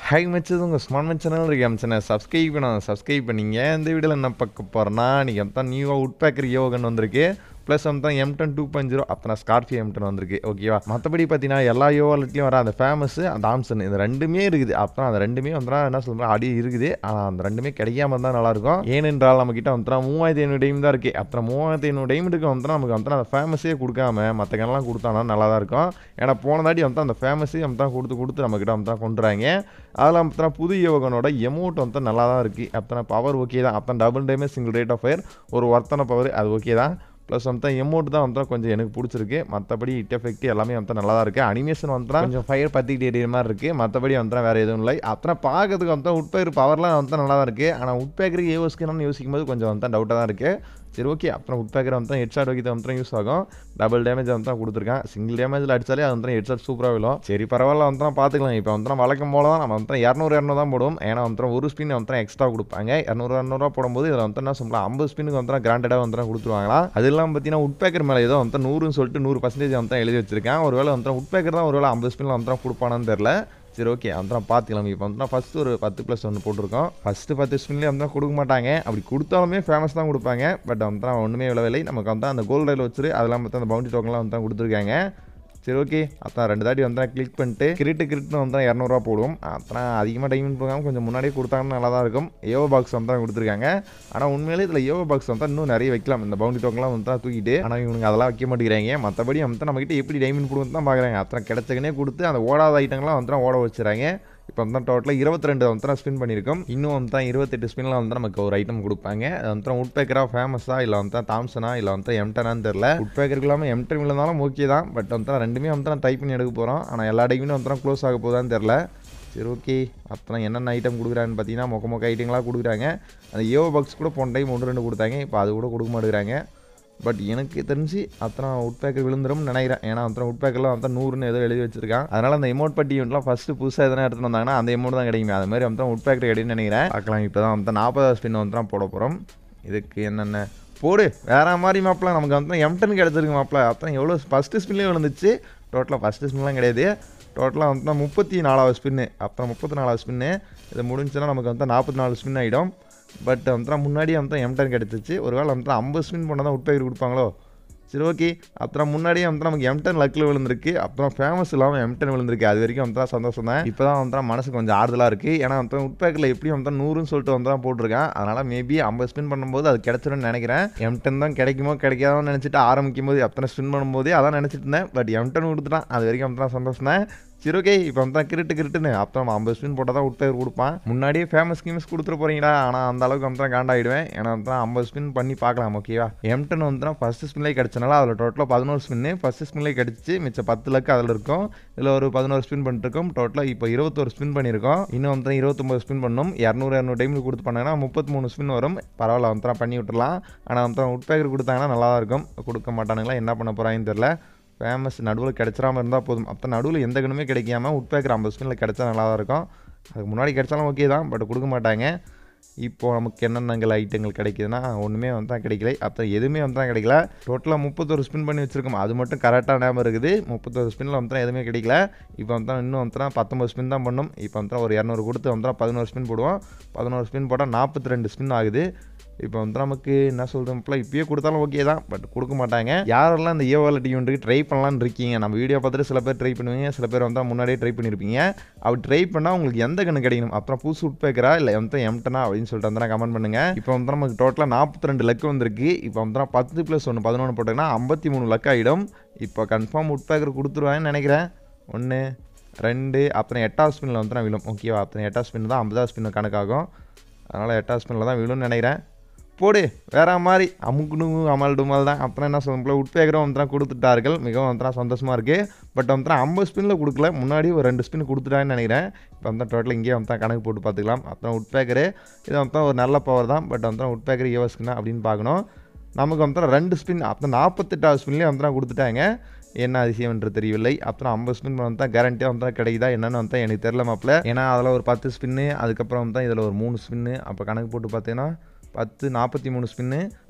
high மச்சது உங்கள் smart much channel இருக்கு அம்சனை subscribe பண்ண சப்ஸ்கிரைப் பண்ணிங்க இந்த வீடியோவில் என்ன பார்க்க போகிறேன்னா இன்றைக்கி தான் நியூவாக உட் பேக்கர் யோகன் வந்திருக்கு ப்ளஸ் வந்து M ten two point zero அப்புறம் ஸ்கார்பியோ எம் டென் வந்திருக்கு ஓகேவா மற்றபடி பார்த்தீங்கன்னா எல்லா யோவாலட்லையும் வர அந்த ஃபேமஸ் அந்த ஆம்சன் இது ரெண்டுமே இருக்குது அப்புறம் அந்த ரெண்டுமே வந்துடா என்ன சொல்கிறோம் அடி இருக்குது ஆனால் அந்த ரெண்டுமே கிடைக்காம இருந்தால் நல்லாயிருக்கும் ஏனென்றால் நம்மக்கிட்ட வந்துடா மூவாயிரத்தி ஐநூறு டைம் தான் இருக்குது அப்புறம் மூவாயிரத்தி ஐநூறு டைமுக்கு வந்து நமக்கு வந்து அந்த ஃபேமஸே கொடுக்காம மற்ற கணலாம் கொடுத்தானா நல்லா தான் இருக்கும் ஏன்னா போன தாட்டி வந்து அந்த ஃபேமஸே நம்ம தான் கொடுத்து கொடுத்து நம்மக்கிட்ட வந்து தான் கொண்டுறாங்க அதில் அப்புறம் புது யோகனோட எமௌண்ட் வந்து நல்லா தான் இருக்குது அப்புறம் பவர் ஓகே தான் அப்புறம் double damage single rate of fire ஒரு ஒர்த்தான பவர் அது ஓகே தான் ப்ளஸ் வந்து எமௌண்ட் தான் வந்து கொஞ்சம் எனக்கு பிடிச்சிருக்கு மற்றபடி இட் எஃபெக்ட் எல்லாமே வந்து நல்லா தான் இருக்குது அனிமேஷன் வந்து கொஞ்சம் ஃபயர் பற்றிக்கிட்டு எரியிற மாதிரி இருக்குது மற்றபடி வந்து வேறு எதுவும் இல்லை அப்புறம் பார்க்கறதுக்கு வந்து உட்பேக்கர் பவர்லாம் வந்து நல்லா தான் இருக்குது ஆனால் உட்பேக்கருக்கு ஏஓஸ்க்கு யோசிக்கும் போது கொஞ்சம் வந்து டவுட்டாக தான் இருக்குது சரி ஓகே அப்புறம் உட்பேக்கர் வந்து ஹெட் ஷாட் வைக்கிறது வந்து யூஸ் ஆகும் டபுள் டேமேஜ் வந்து தான் கொடுத்துருக்கேன் சிங்கிள் டேமேஜில் அடிச்சாலே அது வந்து ஹெட் ஷாட் சூப்பராக விழும் சரி பரவாயில்ல வந்து தான் பார்த்துக்கலாம் இப்போ வந்து வழக்கம் போல தான் நம்ம வந்து இரநூறு இரநூறு தான் போடுவோம் ஏன்னா வந்து ஒரு ஸ்பின் வந்து எக்ஸ்ட்ரா கொடுப்பாங்க இரநூறு இரநூறுவா போடும்போது இதில் வந்து என்ன சொல்லலாம் ஐம்பது ஸ்பின்னுக்கு வந்து கிராண்டடாக வந்து கொடுத்துருவாங்களா அது இல்லாமல் பார்த்தீங்கன்னா உட்பேக்கர் மேலே ஏதோ வந்து நூறுன்னு சொல்லிட்டு நூறு பர்சன்டேஜ் வந்து எழுதி வச்சிருக்கேன் ஒருவேளை வந்து உட்பேக்கர் தான் ஒருவேளை ஐம்பது ஸ்பின்னில் வந்து கொடுப்பானான்னு தெரில சரி ஓகே அந்த பார்த்துக்கலாம் இப்போ வந்து ஃபஸ்ட்டு ஒரு பத்து ப்ளஸ் ஒன்று போட்டிருக்கோம் ஃபஸ்ட்டு பத்து ஸ்பின்லேயே வந்து கொடுக்க மாட்டாங்க அப்படி கொடுத்தாலுமே ஃபேமஸ் தான் கொடுப்பாங்க பட் வந்து ஒன்றுமே விளவில்லை நமக்கு வந்து அந்த கோல்டு ரயில் வச்சுரு அதெல்லாம் பார்த்து அந்த பவுண்டி டோக்கன்லாம் வந்து தான் கொடுத்துருக்காங்க சரி ஓகே அப்புறம் ரெண்டு தாட்டி வந்து கிளிக் பண்ணிட்டு கிரிட்டு கிரிட்னு வந்து இரநூறுவா போடுவோம் அப்புறம் அதிகமாக டைமண்ட் போகாமல் கொஞ்சம் முன்னாடியே கொடுத்தாங்கன்னா நல்லா தான் இருக்கும் ஏவோ பாக்ஸ் வந்து தான் கொடுத்துருக்காங்க ஆனால் உண்மையிலே இதில் ஏவோ பாக்ஸ் வந்து இன்னும் நிறைய வைக்கலாம் இந்த பவுண்டி டோக்கன்லாம் வந்து தான் தூக்கிட்டு ஆனால் இவனுங்க அதெல்லாம் வைக்க மாட்டேங்கிறாங்க மற்றபடி வந்து நம்மகிட்ட எப்படி டைமண்ட் கொடுத்து தான் பார்க்குறாங்க அப்புறம் கிடைச்சக்கனே கொடுத்து அந்த ஓடாத ஐட்டங்கள்லாம் வந்து ஓட வச்சுறாங்க இப்போ வந்து டோட்டலாக இருபத்தி ரெண்டு வந்து ஸ்பின் பண்ணியிருக்கோம் இன்னும் வந்து தான் இருபத்தெட்டு ஸ்பின்னில் வந்து நமக்கு ஒரு ஐட்டம் கொடுப்பாங்க அது வந்து உட் பேக்கராக ஃபேமஸாக இல்லை வந்து தாம்சனா இல்லை வந்து எம்டனான்னு தெரில உட் பேக்கருக்கு இல்லாமல் எம்டன் இருந்தாலும் ஓகே தான் பட் வந்து ரெண்டுமே வந்து நான் டைப் பண்ணி எடுக்க போகிறோம் ஆனால் எல்லா டைமே வந்து க்ளோஸ் ஆக போதான்னு தெரில சரி ஓகே அப்புறம் என்னென்ன ஐட்டம் கொடுக்குறான்னு பார்த்தீங்கன்னா மொக்க மொக்க ஐட்டங்களாக கொடுக்குறாங்க அந்த ஏவோ பாக்ஸ் கூட போன டைம் ஒன்று ரெண்டு கொடுத்தாங்க இப்போ அது கூட கொடுக்க மாட்டேங்கிறாங்க பட் எனக்கு தெரிஞ்சு அத்தனை உட் பேக்கர் விழுந்துரும்னு நினைக்கிறேன் ஏன்னா அத்தனை உட் பேக்கர்லாம் வந்து நூறுன்னு ஏதோ எழுதி வச்சிருக்கான் அதனால் அந்த எமௌண்ட் பட்டி ஈவெண்ட்லாம் ஃபஸ்ட்டு புதுசாக எதனா எடுத்துட்டு வந்தாங்கன்னா அந்த எமௌண்ட் தான் கிடைக்குமே அது மாதிரி வந்து உட் பேக்கர் கிடைக்குன்னு நினைக்கிறேன் பார்க்கலாம் இப்போ தான் வந்து நாற்பதாவது ஸ்பின் வந்து தான் போட போகிறோம் இதுக்கு என்னென்ன போடு வேற மாதிரி மாப்பிள்ள நமக்கு வந்து எம்டன் கிடச்சிருக்கு மாப்பிள்ள அப்புறம் எவ்வளோ ஃபஸ்ட்டு ஸ்பின்லேயே விழுந்துச்சு டோட்டலாக ஃபஸ்ட்டு ஸ்பின்லாம் கிடையாது டோட்டலாக வந்து முப்பத்தி நாலாவது ஸ்பின்னு அப்புறம் முப்பத்தி நாலாவது ஸ்பின்னு இது முடிஞ்சுன்னா நமக்கு வந்து நாற்பத்தி நாலு ஸ்பின் ஆகிடும் பட் வந்து முன்னாடியே வந்து எம்டன் கிடச்சிச்சு ஒருவேளை வந்து ஐம்பது ஸ்பின் பண்ணால் தான் உட்பேக்கர் கொடுப்பாங்களோ சரி ஓகே அப்புறம் முன்னாடியே வந்து நமக்கு எம்டன் லக்கில் விழுந்திருக்கு அப்புறம் ஃபேமஸ் இல்லாமல் எம்டன் விழுந்திருக்கு அது வரைக்கும் வந்து சந்தோஷம் தான் இப்போ தான் வந்து மனசு கொஞ்சம் ஆறுதலாக இருக்குது ஏன்னா வந்து உட்பேக்கில் எப்படியும் வந்து நூறுன்னு சொல்லிட்டு வந்து தான் போட்டிருக்கேன் அதனால் மேபி ஐம்பது ஸ்பின் பண்ணும்போது அது கிடச்சிரும்னு நினைக்கிறேன் எம்டன் தான் கிடைக்குமோ கிடைக்காதோன்னு நினச்சிட்டு ஆரம்பிக்கும் போது அத்தனை ஸ்பின் பண்ணும்போதே அதான் நினச்சிட்டு இருந்தேன் பட் எம்டன் கொடுத்துட்டான் அது வரைக்கும் வந்து சந்தோஷம் தான் சரி ஓகே இப்போ வந்து கிரிட்டு கிரிட்டுன்னு அப்புறம் ஐம்பது ஸ்பின் போட்டால் தான் உட்பேர் கொடுப்பான் முன்னாடியே ஃபேமஸ் கீமஸ் கொடுத்துட்டு போறீங்களா ஆனால் அந்த அளவுக்கு வந்து தான் காண்டாயிடுவேன் ஏன்னா வந்து ஐம்பது ஸ்பின் பண்ணி பார்க்கலாம் ஓகேவா எம்டன் வந்து ஃபஸ்ட்டு ஸ்பின்லேயே கிடச்சனால அதில் டோட்டலாக பதினோரு ஸ்பின்னு ஃபஸ்ட்டு ஸ்பின்லேயே கிடச்சி மிச்சம் பத்து லக்கு அதில் இருக்கும் இதில் ஒரு பதினோரு ஸ்பின் பண்ணிட்டுருக்கோம் டோட்டலாக இப்போ இருபத்தொரு ஸ்பின் பண்ணியிருக்கோம் இன்னும் வந்து இருபத்தொம்பது ஸ்பின் பண்ணணும் இரநூறு இரநூறு டைமில் கொடுத்து பண்ணாங்கன்னா முப்பத்தி மூணு ஸ்பின் வரும் பரவாயில்ல வந்து பண்ணி விட்டுறலாம் ஆனால் வந்து உட்பேக்கர் கொடுத்தாங்கன்னா நல்லா தான் இருக்கும் கொடுக்க மாட்டானுங்களா என்ன பண்ண போகிறாங்கன்னு தெரில ஃபேமஸ் நடுவில் கிடச்சிராம இருந்தால் போதும் அப்போ நடுவில் எந்த கண்ணுமே கிடைக்காம உட்பேக்கர் ஐம்பது ஸ்பின்னில் கிடச்சா நல்லா தான் இருக்கும் அதுக்கு முன்னாடி கிடச்சாலும் ஓகே தான் பட் கொடுக்க மாட்டாங்க இப்போது நமக்கு என்னென்னங்கள் ஐட்டங்கள் கிடைக்குதுன்னா ஒன்றுமே வந்து தான் கிடைக்கல அப்புறம் எதுவுமே வந்து தான் கிடைக்கல டோட்டலாக முப்பத்தொரு ஸ்பின் பண்ணி வச்சுருக்கோம் அது மட்டும் கரெக்டாக ஞாபகம் இருக்குது முப்பத்தொரு ஸ்பின்னில் வந்து எதுவுமே கிடைக்கல இப்போ வந்து இன்னும் வந்து பத்தொம்பது ஸ்பின் தான் பண்ணோம் இப்போ வந்து ஒரு இரநூறு கொடுத்து வந்து பதினோரு ஸ்பின் போடுவோம் பதினோரு ஸ்பின் போட்டால் நாற்பத்தி ரெண்டு ஸ்பின் ஆகுது இப்போ வந்து நமக்கு என்ன சொல்கிறோம் இப்போலாம் இப்பயே கொடுத்தாலும் ஓகே தான் பட் கொடுக்க மாட்டாங்க யாரெல்லாம் இந்த ஏவால டியூன்ட்டுக்கு ட்ரை பண்ணலான்னு இருக்கீங்க நம்ம வீடியோ பார்த்துட்டு சில பேர் ட்ரை பண்ணுவீங்க சில பேர் வந்து முன்னாடியே ட்ரை பண்ணியிருப்பீங்க அப்படி ட்ரை பண்ணால் உங்களுக்கு எந்த கண்ணு கிடைக்கணும் அப்புறம் புதுசு உட்பேக்கரா இல்லை எந்த எம்டனா அப்படின்னு சொல்லிட்டு வந்து கமெண்ட் பண்ணுங்கள் இப்போ வந்து நமக்கு டோட்டலாக நாற்பத்தி ரெண்டு லக்கு வந்திருக்கு இப்போ வந்து பத்து ப்ளஸ் ஒன்று பதினொன்று போட்டோங்கன்னா ஐம்பத்தி மூணு லக்கு ஆகிடும் இப்போ கன்ஃபார்ம் உட்பேக்கர் கொடுத்துருவாங்கன்னு நினைக்கிறேன் ஒன்று ரெண்டு அப்புறம் எட்டாவது ஸ்பின்னில் வந்து நான் விழும் ஓகேவா அப்புறம் எட்டாவது ஸ்பின் தான் ஐம்பதாவது ஸ்பின் கணக்காகும் அதனால் எட்டாவது ஸ்பின்னில் தான் விழும்னு நினைக்கிறேன் போடு வேற மாதிரி அமுக்குனு அமல் டுமல் தான் அப்புறம் என்ன சொல்ல உட்பேக்கரும் வந்து கொடுத்துட்டார்கள் மிகவும் வந்து சந்தோஷமாக இருக்குது பட் வந்து ஐம்பது ஸ்பின்னில் கொடுக்கல முன்னாடி ஒரு ரெண்டு ஸ்பின் கொடுத்துட்டான்னு நினைக்கிறேன் இப்போ வந்து டோட்டல் இங்கேயே வந்து கணக்கு போட்டு பார்த்துக்கலாம் அப்புறம் உட்பேக்கரு இது வந்து ஒரு நல்ல பவர் தான் பட் வந்து உட்பேக்கர் ஏவஸ்க்குனா அப்படின்னு பார்க்கணும் நமக்கு வந்து ரெண்டு ஸ்பின் அப்புறம் நாற்பத்தெட்டாவது ஸ்பின்லேயே வந்து கொடுத்துட்டாங்க என்ன அதிசயம் என்று தெரியவில்லை அப்புறம் ஐம்பது ஸ்பின் வந்து தான் கேரண்டியாக வந்து கிடைக்குதா என்னென்னு வந்து எனக்கு தெரில மாப்பிள்ள ஏன்னா அதில் ஒரு பத்து ஸ்பின்னு அதுக்கப்புறம் வந்து இதில் ஒரு மூணு ஸ்பின்னு அப்போ கணக்கு போட்டு பார்த்தீங்கன்னா பத்து நாற்பத்தி மூணு ஸ்பின்னு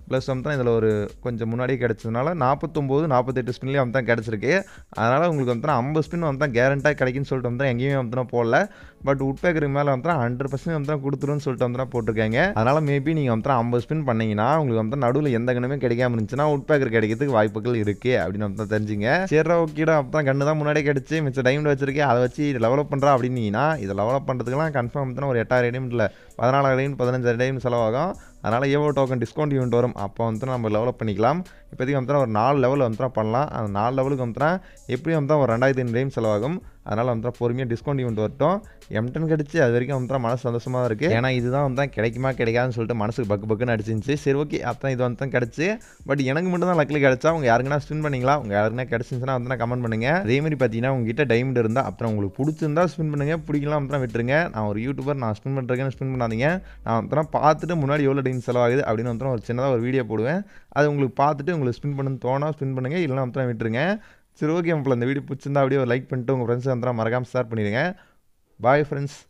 ப்ளஸ் வந்து இதில் ஒரு கொஞ்சம் முன்னாடியே கிடச்சதுனால நாற்பத்தொம்போது நாற்பத்தெட்டு ஸ்பின்லேயே வந்து தான் கிடச்சிருக்கு அதனால் உங்களுக்கு வந்து ஐம்பது ஸ்பின் வந்து தான் கேரண்டாக கிடைக்குன்னு சொல்லிட்டு வந்து எங்கேயுமே வந்து தான் போடல பட் உட்பேக்கருக்கு மேலே வந்து ஹண்ட்ரட் பர்சன்ட் வந்து தான் கொடுத்துருன்னு சொல்லிட்டு வந்து தான் போட்டிருக்காங்க அதனால் மேபி நீங்கள் வந்து ஐம்பது ஸ்பின் பண்ணீங்கன்னா உங்களுக்கு வந்து நடுவில் எந்த கண்ணுமே கிடைக்காம இருந்துச்சுன்னா உட்பேக்கர் கிடைக்கிறதுக்கு வாய்ப்புகள் இருக்குது அப்படின்னு வந்து தான் தெரிஞ்சுங்க சரி ஓகேடா அப்போ கண்ணு தான் முன்னாடி கிடச்சி மிச்சம் டைமில் வச்சிருக்கேன் அதை வச்சு டெவலப் பண்ணுறா அப்படின்னீங்கன்னா இதை டெவலப் பண்ணுறதுக்குலாம் கன்ஃபார்ம் வந்து ஒரு எட்டாயிரம் டைம் இல்லை பதினாலாயிரம் டைம் பதினஞ்சாயிரம் டைம் செலவாகும் அதனால் ஏவோ டோக்கன் டிஸ்கவுண்ட் ஈவெண்ட் வரும் அப்போ வந்து நம்ம லெவலப் பண்ணிக்கலாம் இப்போதைக்கு வந்து ஒரு நாலு லெவல் வந்து பண்ணலாம் அந்த நாலு லெவலுக்கு வந்து எப்படியும் வந்து ஒரு ரெண்டாயிரத்தி ஐநூறு டைம் செலவாகும் அதனால் வந்து பொறுமையாக டிஸ்கவுண்ட் ஈவெண்ட் வரட்டும் எம்டன் கிடச்சி அது வரைக்கும் வந்து மனசு சந்தோஷமாக தான் இருக்குது ஏன்னா இதுதான் வந்து கிடைக்குமா கிடைக்காதுன்னு சொல்லிட்டு மனசுக்கு பக்கு பக்குன்னு அடிச்சிருந்துச்சு சரி ஓகே அதான் இது வந்து தான் கிடச்சி பட் எனக்கு மட்டும் தான் லக்கில் கிடச்சா உங்கள் யாருக்குன்னா ஸ்பின் பண்ணிங்களா உங்கள் யாருக்குன்னா கிடச்சிருந்துச்சுன்னா வந்து கமெண்ட் பண்ணுங்கள் அதேமாதிரி பார்த்தீங்கன்னா உங்ககிட்ட டைமண்ட் இருந்தால் அப்புறம் உங்களுக்கு பிடிச்சிருந்தா ஸ்பின் பண்ணுங்கள் பிடிக்கலாம் அப்புறம் விட்டுருங்க நான் ஒரு யூடியூபர் நான் ஸ்பின் பண்ணுறேன்னு ஸ்பின் பண்ணாதீங்க நான் வந்து பார்த்துட்டு முன்னாடி எவ்வளோ டைம் செலவாகுது அப்படின்னு வந்து ஒரு சின்னதாக ஒரு வீடியோ போடுவேன் அது உங்களுக்கு பார்த்துட்டு உங்களுக்கு ஸ்பின் பண்ணணும்னு தோணா ஸ்பின் பண்ணுங்கள் இல்லைனா வந்து விட்டுருங்க சரி ஓகே உங்களை இந்த வீடியோ பிடிச்சிருந்தா அப்படியே ஒரு லைக் பண்ணிட்டு உங்கள் ஃப்ரெண்ட்ஸ் வந்து மறக்காமல் ஷேர் பண்ணிடுங்க பாய் ஃப்ரெண்ட்ஸ்